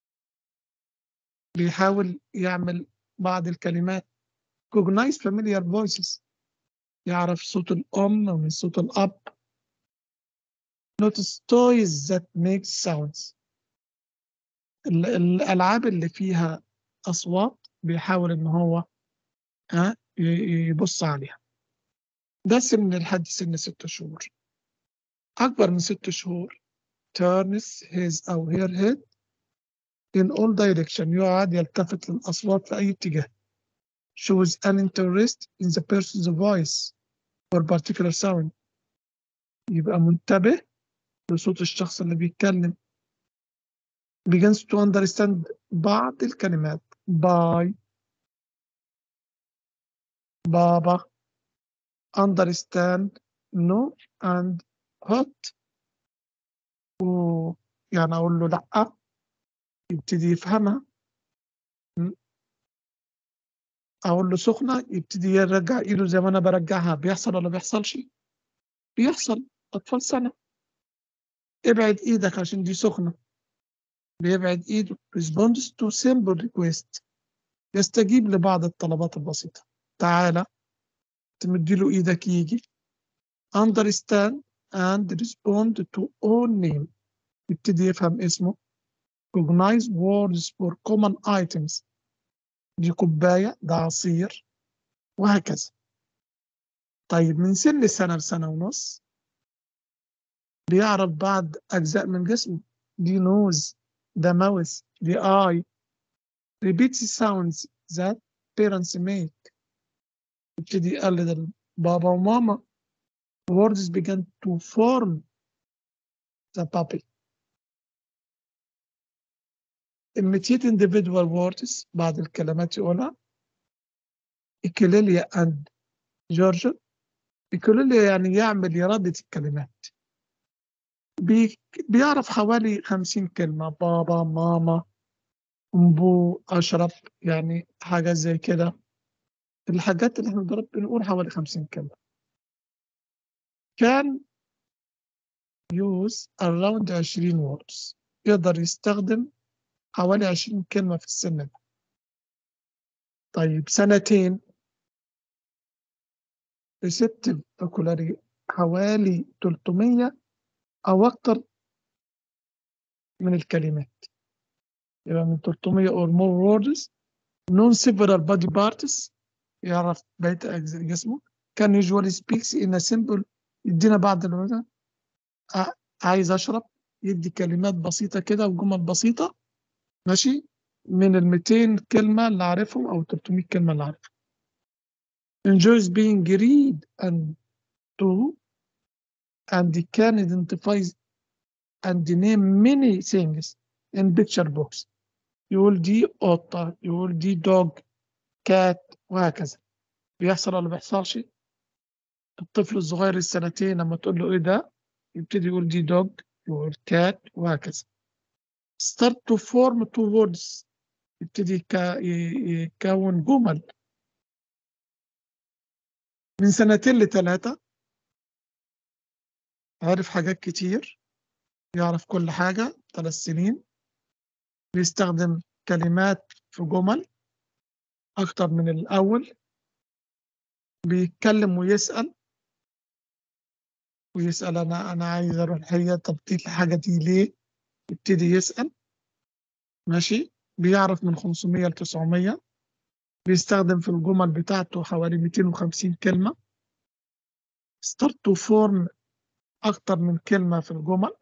بيحاول يعمل بعض الكلمات recognize familiar voices يعرف صوت الأم من صوت الأب notice toys that make sounds ال- الألعاب اللي فيها أصوات بيحاول إن هو ها ي- يبص عليها ده سن لحد سن ست شهور أكبر من ست شهور turns his أو her head in all direction يقعد يلتفت للأصوات في أي اتجاه shows an interest in the person's voice or particular sound يبقى منتبه لصوت الشخص اللي بيتكلم begins to understand بعض الكلمات by بابا understand no and hot و يعني أقول له لأ يبتدي يفهمها م? أقول له سخنة يبتدي يرجع إيده زي ما أنا برجعها بيحصل ولا بيحصلش؟ بيحصل أطفال سنة ابعد إيدك عشان دي سخنة بيبعد إيده responds to simple request يستجيب لبعض الطلبات البسيطة تعالى تمديله إيدك يجي understand and respond to all name يبتدي يفهم اسمه recognize words for common items دي كوباية ده عصير وهكذا طيب من سن سنة لسنة ونص بيعرف بعض أجزاء من جسمه دي نوز ده ماوس دي آي repeats sounds that parents make يبتدي يقلد البابا وماما words began to form the puppy imitate individual words بعض الكلمات يقولها إكليليا and جورجيا إكليليا يعني يعمل يردد الكلمات بي بيعرف حوالي خمسين كلمة بابا ماما أمبو أشرب يعني حاجات زي كده الحاجات اللي احنا ضرب بنقول حوالي خمسين كلمة كان use around 20 words يقدر يستخدم حوالي 20 كلمة في السن ده طيب سنتين receptive vocabulary حوالي 300 أو أكتر من الكلمات يبقى من 300 or more words known several body parts يعرف بقية أجزاء جسمه كان usually speaks in a simple يدينا بعض المثلا عايز أشرب يدي كلمات بسيطة كده وجمل بسيطة ماشي من ال 200 كلمة اللي عارفهم أو 300 كلمة اللي عارفهم enjoys being read and to and can identify and name many things in picture box يقول دي قطة يقول دي دوج كات وهكذا بيحصل ولا بيحصلش الطفل الصغير السنتين لما تقول له ايه ده يبتدي يقول دي دوج يقول كات وهكذا start to form two words يبتدي يكا- ي- يكون جمل من سنتين لثلاثة عارف حاجات كتير يعرف كل حاجة ثلاث سنين بيستخدم كلمات في جمل أكتر من الأول بيتكلم ويسأل ويسأل أنا أنا عايز أروح هي طب دي الحاجة دي ليه؟ يبتدي يسأل ماشي بيعرف من 500 ل 900 بيستخدم في الجمل بتاعته حوالي 250 كلمة start to form أكتر من كلمة في الجمل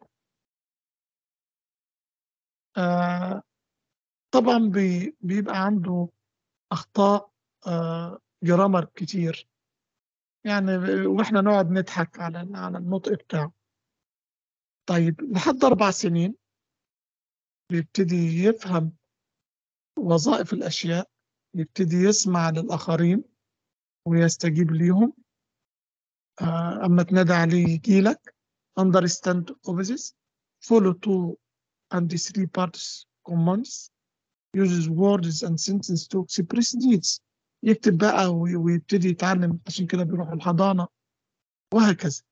آه طبعا بي بيبقى عنده أخطاء آه جرامر كتير يعني واحنا نقعد نضحك على على النطق بتاعه طيب لحد أربع سنين بيبتدي يفهم وظائف الأشياء يبتدي يسمع للآخرين ويستجيب ليهم آه، أما تنادى عليه يجيلك understand opposites follow two and three parts commands uses words and sentences to express needs يكتب بقى وي- ويبتدي يتعلم عشان كده بيروح الحضانة وهكذا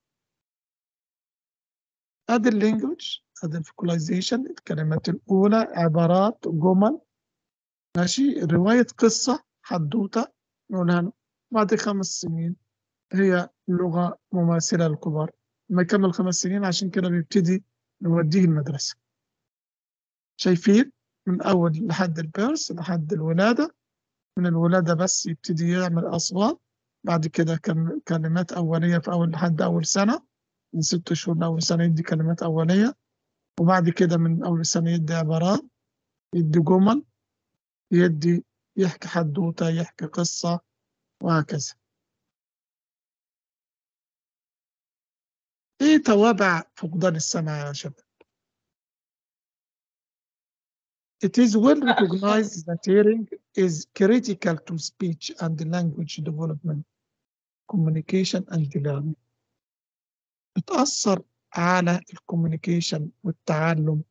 ادي اللانجوج ادي الفوكاليزيشن الكلمات الأولى عبارات جمل ماشي رواية قصة حدوتة نقولها له بعد خمس سنين هي لغة مماثلة للكبار لما يكمل خمس سنين عشان كده بيبتدي نوديه المدرسة شايفين من أول لحد البيرس لحد الولادة من الولادة بس يبتدي يعمل أصوات بعد كده كم- كلمات أولية في أول لحد أول سنة من ست شهور لأول سنة يدي كلمات أولية وبعد كده من أول سنة يدي عبارات يدي جمل يدي يحكي حدوتة يحكي قصة وهكذا ايه توابع فقدان السمع يا شباب It is well recognized that hearing is critical to speech and language development, communication and learning. بتأثر على الكوميونيكيشن والتعلم.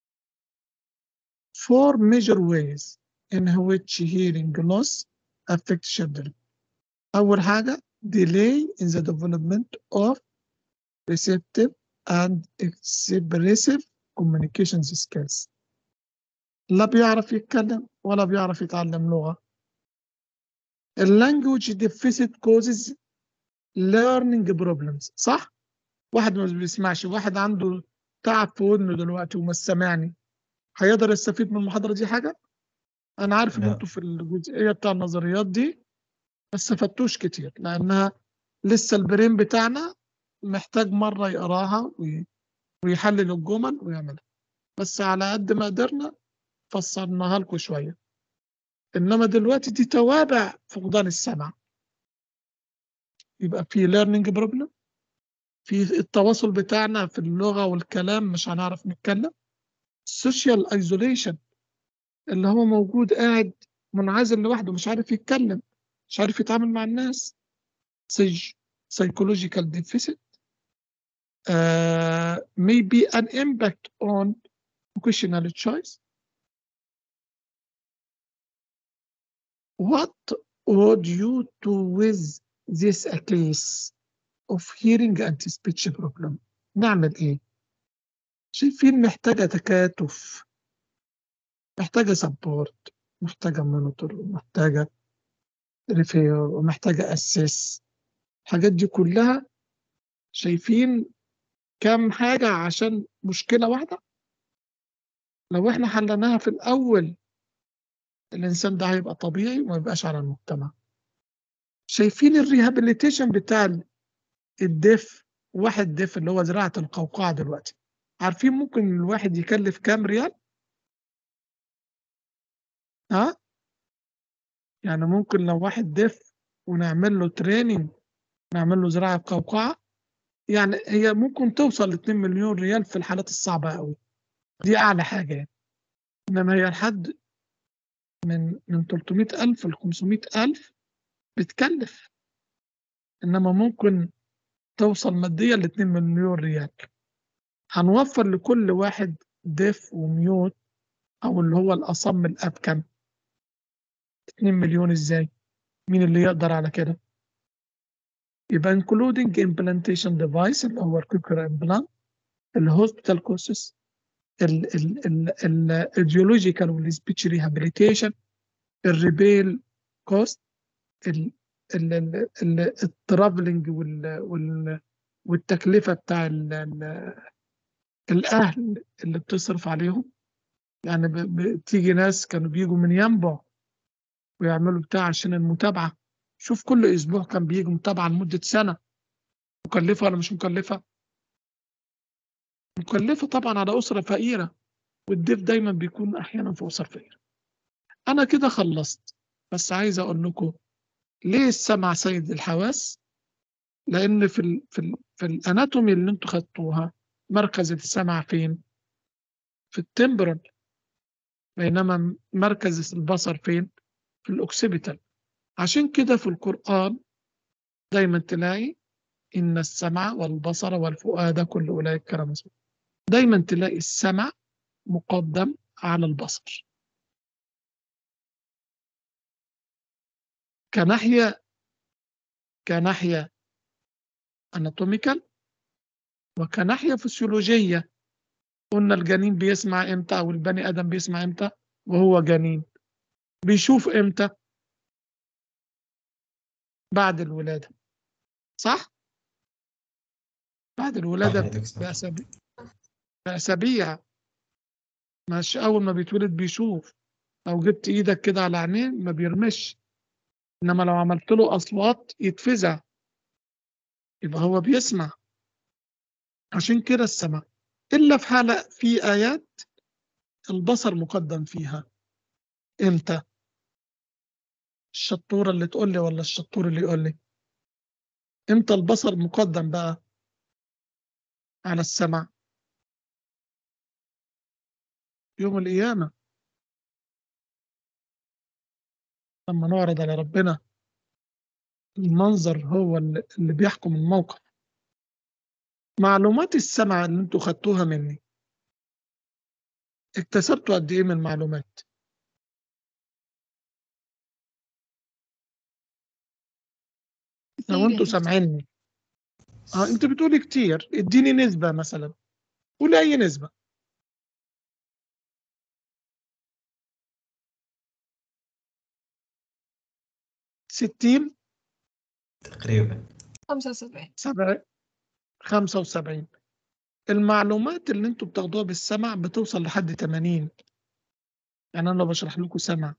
Four major ways in which hearing loss affect children. أول حاجة delay in the development of receptive and expressive communication skills. لا بيعرف يتكلم ولا بيعرف يتعلم لغة. اللانجوج deficit causes learning problems صح؟ واحد ما بيسمعش واحد عنده تعب في ودنه دلوقتي ومش سامعني هيقدر يستفيد من المحاضرة دي حاجة؟ أنا عارف إن لا. أنتوا في الجزئية بتاع النظريات دي ما استفدتوش كتير لأنها لسه البرين بتاعنا محتاج مرة يقراها وي- ويحلل الجمل ويعملها بس على قد ما قدرنا فسرناها لكم شوية إنما دلوقتي دي توابع فقدان السمع يبقى في learning problem في التواصل بتاعنا في اللغة والكلام مش هنعرف نتكلم social isolation اللي هو موجود قاعد منعزل لوحده مش عارف يتكلم مش عارف يتعامل مع الناس psych- psychological deficit uh, may be an impact on vocational choice what would you do with this case of hearing and speech problem نعمل ايه شايفين محتاجة تكاتف محتاجة سبورت محتاجة مونيتور محتاجة ريفير ومحتاجة اسيس الحاجات دي كلها شايفين كم حاجة عشان مشكلة واحدة لو احنا حلناها في الأول الإنسان ده هيبقى طبيعي وما يبقاش على المجتمع شايفين الريهابيليتيشن بتاع الدف واحد دف اللي هو زراعة القوقعة دلوقتي عارفين ممكن الواحد يكلف كام ريال؟ ها؟ يعني ممكن لو واحد دف ونعمل له تريننج نعمل له زراعة قوقعة يعني هي ممكن توصل ل 2 مليون ريال في الحالات الصعبة قوي دي أعلى حاجة يعني. إنما هي لحد من من 300 ألف ل 500 ألف بتكلف إنما ممكن توصل ماديا ل 2 مليون ريال هنوفر لكل واحد ديف وميوت أو اللي هو الأصم الأبكم 2 مليون إزاي؟ مين اللي يقدر على كده؟ يبقى including implantation device اللي هو الكوكر implant الهوسبيتال كوسس الايديولوجيكال والسبيتش ريهابيليتيشن الريبيل كوست الترافلنج والتكلفه بتاع ال ال الاهل اللي بتصرف عليهم يعني ب- بتيجي ناس كانوا بيجوا من ينبع ويعملوا بتاع عشان المتابعه شوف كل اسبوع كان بيجوا متابعه لمده سنه مكلفه ولا مش مكلفه مكلفه طبعا على اسره فقيره والضيف دايما بيكون احيانا في اسر فقيره انا كده خلصت بس عايز اقول لكم ليه السمع سيد الحواس لان في ال في ال في الاناتومي اللي انتوا خدتوها مركز السمع فين في التمبرال بينما مركز البصر فين في الاوكسيبيتال عشان كده في القران دايما تلاقي إن السمع والبصر والفؤاد كل أولئك كان مسؤول دايما تلاقي السمع مقدم على البصر كناحية كناحية اناتوميكال وكناحية فسيولوجية قلنا الجنين بيسمع امتى او البني ادم بيسمع امتى وهو جنين بيشوف امتى بعد الولادة صح؟ بعد الولادة صح يا دكتور. بأسابيع بأسابيع مش أول ما بيتولد بيشوف لو جبت إيدك كده على عينيه ما بيرمش إنما لو عملت له أصوات يتفزع يبقى هو بيسمع عشان كده السمع إلا في حالة في آيات البصر مقدم فيها إمتى؟ الشطورة اللي تقول لي ولا الشطور اللي يقول لي إمتى البصر مقدم بقى على السمع يوم القيامة لما نعرض على ربنا المنظر هو اللي اللي بيحكم الموقف معلومات السمع اللي انتوا خدتوها مني اكتسبتوا قد ايه من المعلومات لو انتوا سامعيني اه انت بتقولي كتير اديني نسبة مثلا قولي اي نسبة ستين تقريبا خمسة وسبعين سبعين خمسة وسبعين المعلومات اللي انتوا بتاخدوها بالسمع بتوصل لحد 80 يعني انا بشرح لكم سمع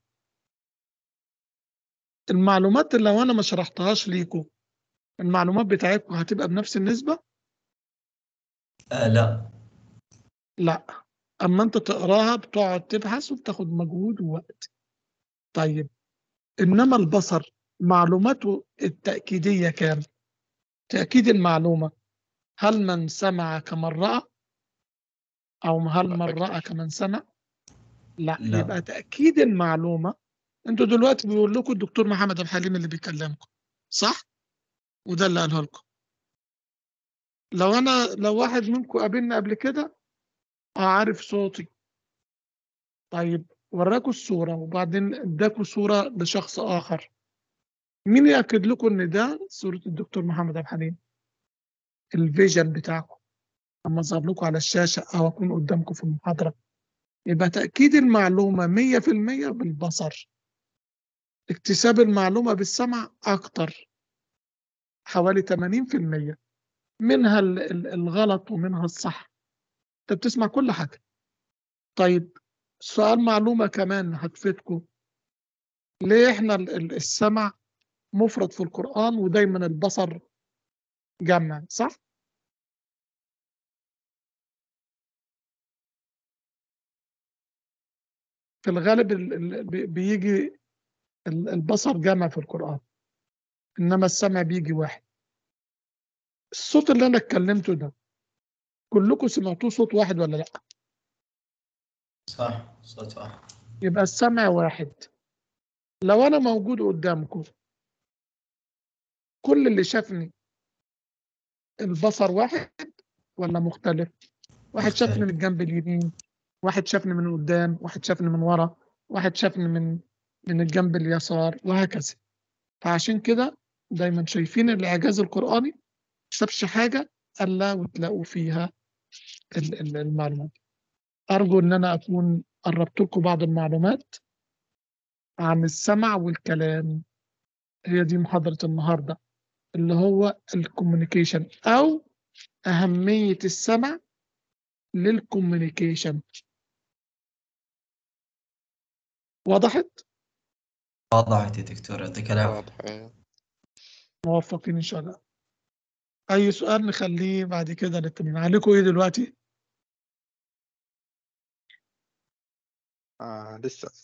المعلومات اللي لو انا ما شرحتهاش ليكم المعلومات بتاعتكم هتبقى بنفس النسبة آه لا لا اما انت تقراها بتقعد تبحث وبتاخد مجهود ووقت طيب انما البصر معلوماته التأكيدية كام تأكيد المعلومة هل من سمع كمن رأى أو هل من رأى كمن سمع لا, لا. يبقى تأكيد المعلومة انتوا دلوقتي بيقول لكم الدكتور محمد الحليم اللي بيكلمكم صح وده اللي قاله لكم لو انا لو واحد منكم قابلني قبل كده اه عارف صوتي طيب وراكوا الصورة وبعدين اداكوا صورة لشخص آخر مين يأكد لكم إن ده صورة الدكتور محمد عبد الحليم الفيجن بتاعكم أما ظهر لكم على الشاشة أو أكون قدامكم في المحاضرة يبقى تأكيد المعلومة 100% بالبصر اكتساب المعلومة بالسمع أكتر حوالي 80% منها ال- ال- الغلط ومنها الصح أنت بتسمع كل حاجة طيب سؤال معلومة كمان هتفيدكم ليه احنا ال- ال- السمع مفرد في القرآن ودايما البصر جمع صح؟ في الغالب ال- ال- بي- بيجي ال- البصر جمع في القرآن إنما السمع بيجي واحد الصوت اللي أنا اتكلمته ده كلكم سمعتوه صوت واحد ولا لأ؟ صح صوت واحد يبقى السمع واحد لو أنا موجود قدامكم كل اللي شافني البصر واحد ولا مختلف واحد مختلف. شافني من الجنب اليمين واحد شافني من قدام واحد شافني من ورا واحد شافني من من الجنب اليسار وهكذا فعشان كده دايما شايفين الإعجاز القرآني ما سابش حاجة إلا وتلاقوا فيها ال- ال- المعلومات أرجو إن أنا أكون قربت لكم بعض المعلومات عن السمع والكلام هي دي محاضرة النهاردة اللي هو الكوميونيكيشن أو أهمية السمع للكوميونيكيشن وضحت؟ وضحت يا دكتور يعطيك العافية واضح أيوة. موفقين إن شاء الله أي سؤال نخليه بعد كده للتمرين عليكم إيه دلوقتي؟ آه لسه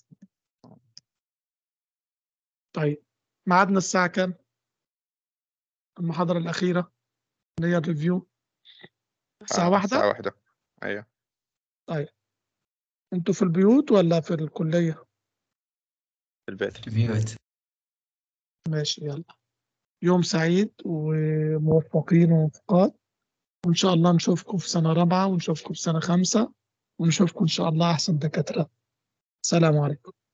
طيب ميعادنا الساعة كام؟ المحاضرة الأخيرة اللي هي الريفيو الساعة آه واحدة؟ الساعة واحدة أيوة أنتوا في البيوت ولا في الكلية؟ في البيت ريفيوت ماشي يلا يوم سعيد وموفقين وموفقات وإن شاء الله نشوفكم في سنة رابعة ونشوفكم في سنة خمسة ونشوفكم إن شاء الله أحسن دكاترة السلام عليكم